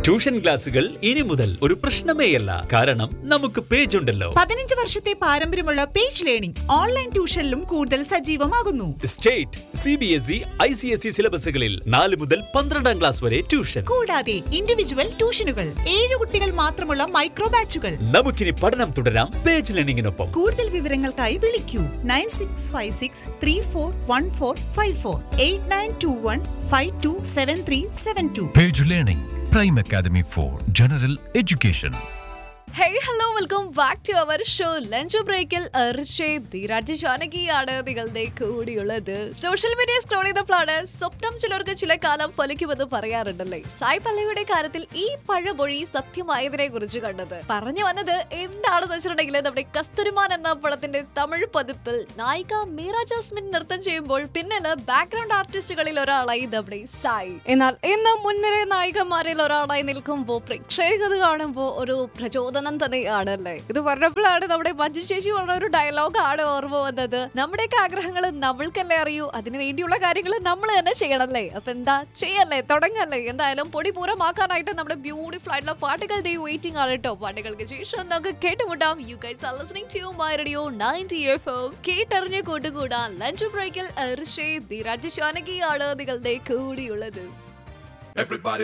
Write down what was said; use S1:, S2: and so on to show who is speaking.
S1: Tuition ക്ലാസുകൾ ഇനി മുതൽ ഒരു പ്രശ്നമേയല്ല കാരണം നമുക്ക് പേജ് ഉണ്ടല്ലോ
S2: പതിനഞ്ച് വർഷത്തെ പാരമ്പര്യമുള്ള പേജ് ലേണിംഗ് ഓൺലൈൻ ട്യൂഷനിലും കൂടുതൽ സജീവമാകുന്നു
S1: state C B S E I C S E സിലബസുകളിൽ നാല് മുതൽ പന്ത്രണ്ടാം ക്ലാസ് വരെ ട്യൂഷൻ
S2: കൂടാതെ ഇൻഡിവിജ്വൽ ട്യൂഷനുകൾ ഏഴ് കുട്ടികൾ മാത്രമുള്ള മൈക്രോ ബാച്ചുകൾ
S1: നമുക്കിനി പഠനം തുടരാം പേജ് ലേണിംഗിനൊപ്പം
S2: കൂടുതൽ വിവരങ്ങൾക്കായി വിളിക്കൂ nine six five six three four one four five four eight nine two one five two seven three seven two
S3: Page Learning, Prime Academy for General Education.
S4: Hey hello welcome back to our show lunch ബ്രേക്കിൽ ധീരാജ് ജാനകിയാണ് നിങ്ങളുടെ കൂടിയുള്ളത് social media scroll ചെയ്തപ്പോഴാണ് സ്വപ്നം ചിലർക്ക് ചില കാലം ഫലിക്കുമെന്ന് പറയാറുണ്ടല്ലേ സായ് പല്ലവിയുടെ കാര്യത്തിൽ ഈ പഴമൊഴി സത്യമായതിനെ കുറിച്ച് കണ്ടത് പറഞ്ഞു വന്നത് എന്താണെന്ന് വെച്ചിട്ടുണ്ടെങ്കിൽ നമ്മുടെ കസ്തൂരിമാൻ എന്ന പടത്തിന്റെ തമിഴ് പതിപ്പിൽ നായിക മീറ ജാസ്മിൻ നൃത്തം ചെയ്യുമ്പോൾ പിന്നില് ബാക്ക്ഗ്രൗണ്ട് ആർട്ടിസ്റ്റുകളിൽ ഒരാളായി നമ്മുടെ സായി എന്നാൽ ഇന്ന് മുൻനിര നായികമാരിൽ ഒരാളായി നിൽക്കുമ്പോൾ പ്രേക്ഷകർ കാണുമ്പോൾ ഒരു പ്രചോദനം തന്നെയാണ് അല്ലേ ഇത് പറഞ്ഞപ്പോഴാണ് നമ്മുടെ മഞ്ജു ചേച്ചി പറഞ്ഞ ഒരു ഡയലോഗ് ആണ് ഓർമ്മ വന്നത് നമ്മുടെയൊക്കെ ആഗ്രഹങ്ങൾ നമ്മൾക്കല്ലേ അറിയൂ അതിനു വേണ്ടിയുള്ള കാര്യങ്ങൾ നമ്മൾ തന്നെ ചെയ്യണല്ലേ അപ്പൊ എന്താ ചെയ്യല്ലേ തുടങ്ങല്ലേ എന്തായാലും പൊടി പൂരമാക്കാനായിട്ട് നമ്മുടെ ബ്യൂട്ടിഫുൾ ആയിട്ടുള്ള പാട്ടുകൾ ദേ വെയിറ്റിംഗ് ആണ് കേട്ടോ പാട്ടുകൾക്ക് ശേഷം നമുക്ക് കേട്ടുമുട്ടാം you guys are listening to my radio 90 FM കേട്ടറിഞ്ഞ് കൂട്ടുകൂടാൻ ലഞ്ച് ബ്രേക്കിൽ ഋഷി ധീരാജ് ശാനകിയാണ് നിങ്ങളുടെ കൂടിയുള്ളത്
S5: Everybody